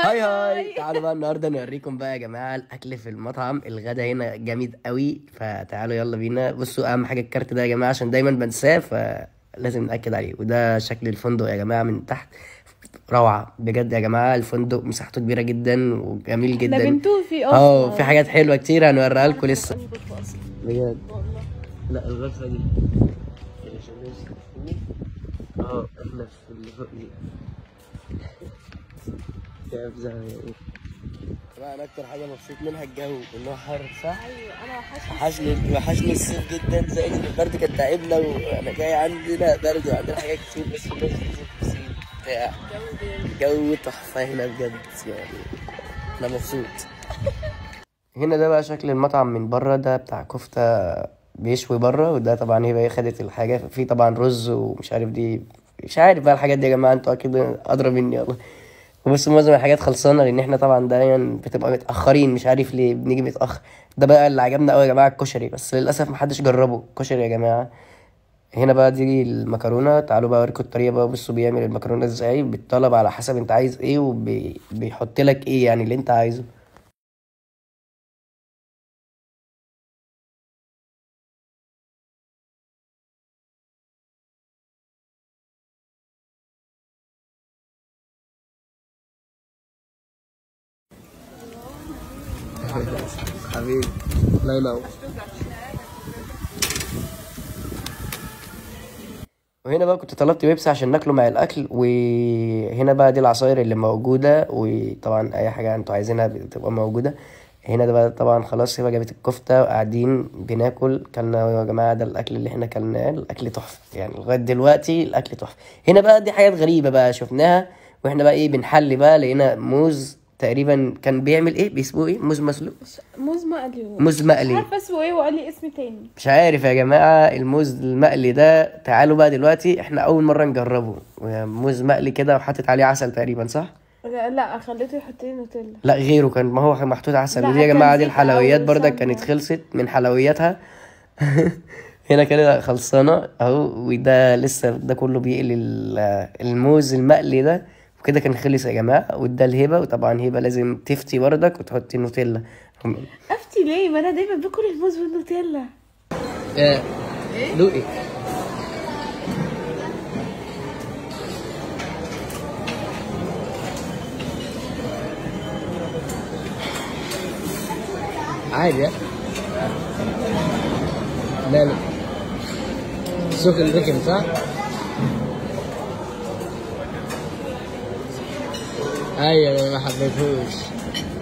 هاي هاي تعالوا بقى النهارده نوريكم بقى يا جماعه الاكل في المطعم الغدا هنا جامد قوي فتعالوا يلا بينا بصوا اهم حاجه الكارت ده يا جماعه عشان دايما بنساه فلازم ناكد عليه وده شكل الفندق يا جماعه من تحت روعه بجد يا جماعه الفندق مساحته كبيره جدا وجميل ده جدا بنتوه في اصلا اه في حاجات حلوه كتير هنوريها لكم لسه أنضف أصلاً. بجد والله لا الغرفه دي اه احنا في اللي فوق دي كيف زاوية ايه طبعا انا اكتر حاجه مبسوط منها الجو ان هو حر صح ايوه انا وحشني وحشني وحشني الصيف جدا زائد ان البرد كان تعبنا وانا جاي عندنا برد وعندنا حاجات كتير بس الناس بتنزل بتاع جو جامد جو تحفه هنا بجد يعني انا مبسوط هنا ده بقى شكل المطعم من بره ده بتاع كفته بيشوي بره وده طبعا هي بقى خدت الحاجه في طبعا رز ومش عارف دي مش عارف بقى الحاجات دي يا جماعه انتوا اكيد ادرى مني والله وبس معظم الحاجات خلصانه لان احنا طبعا دايما بتبقى متاخرين مش عارف ليه بنيجي متاخر ده بقى اللي عجبنا قوي يا جماعه الكشري بس للاسف محدش جربه الكشري يا جماعه هنا بقى دي المكرونه تعالوا بقى اوريكم الطريقه بقى بصوا بيعمل المكرونه ازاي بالطلب على حسب انت عايز ايه وبيحط لك ايه يعني اللي انت عايزه حبيبي لا لا وهنا بقى كنت طلبت بيبسي عشان ناكله مع الاكل وهنا بقى دي العصاير اللي موجوده وطبعا اي حاجه انتوا عايزينها بتبقى موجوده هنا ده بقى طبعا خلاص هي جابت الكفته وقاعدين بناكل كلنا يا جماعه ده الاكل اللي احنا كلناه الاكل تحفه يعني لغايه دلوقتي الاكل تحفه هنا بقى دي حاجات غريبه بقى شفناها واحنا بقى ايه بنحل بقى لقينا موز تقريبا كان بيعمل ايه بيسموه ايه موز مسلوق موز مقلي هو. موز مش مقلي عارفه اسمه ايه وقال لي اسم تاني مش عارف يا جماعة الموز المقلي ده تعالوا بقى دلوقتي احنا أول مرة نجربه موز مقلي كده وحاطط عليه عسل تقريبا صح؟ لا لا خليته يحط لي نوتيلا لا غيره كان ما هو كان محطوط عسل لا، ودي يا كان جماعة دي زيت الحلويات أو برضك سمنة. كانت خلصت من حلوياتها هنا كده خلصانة اهو وده لسه ده كله بيقلي ال- الموز المقلي ده وكده كان خلص يا جماعة وده الهبة وطبعا هبة لازم تفتي برضك وتحطي نوتيلا افتي ليه ما انا دايما باكل الموز بالنوتيلا ايه دوقي عادي ها؟ لا لا سخن ركن صح؟ ايوه ما حبيتهوش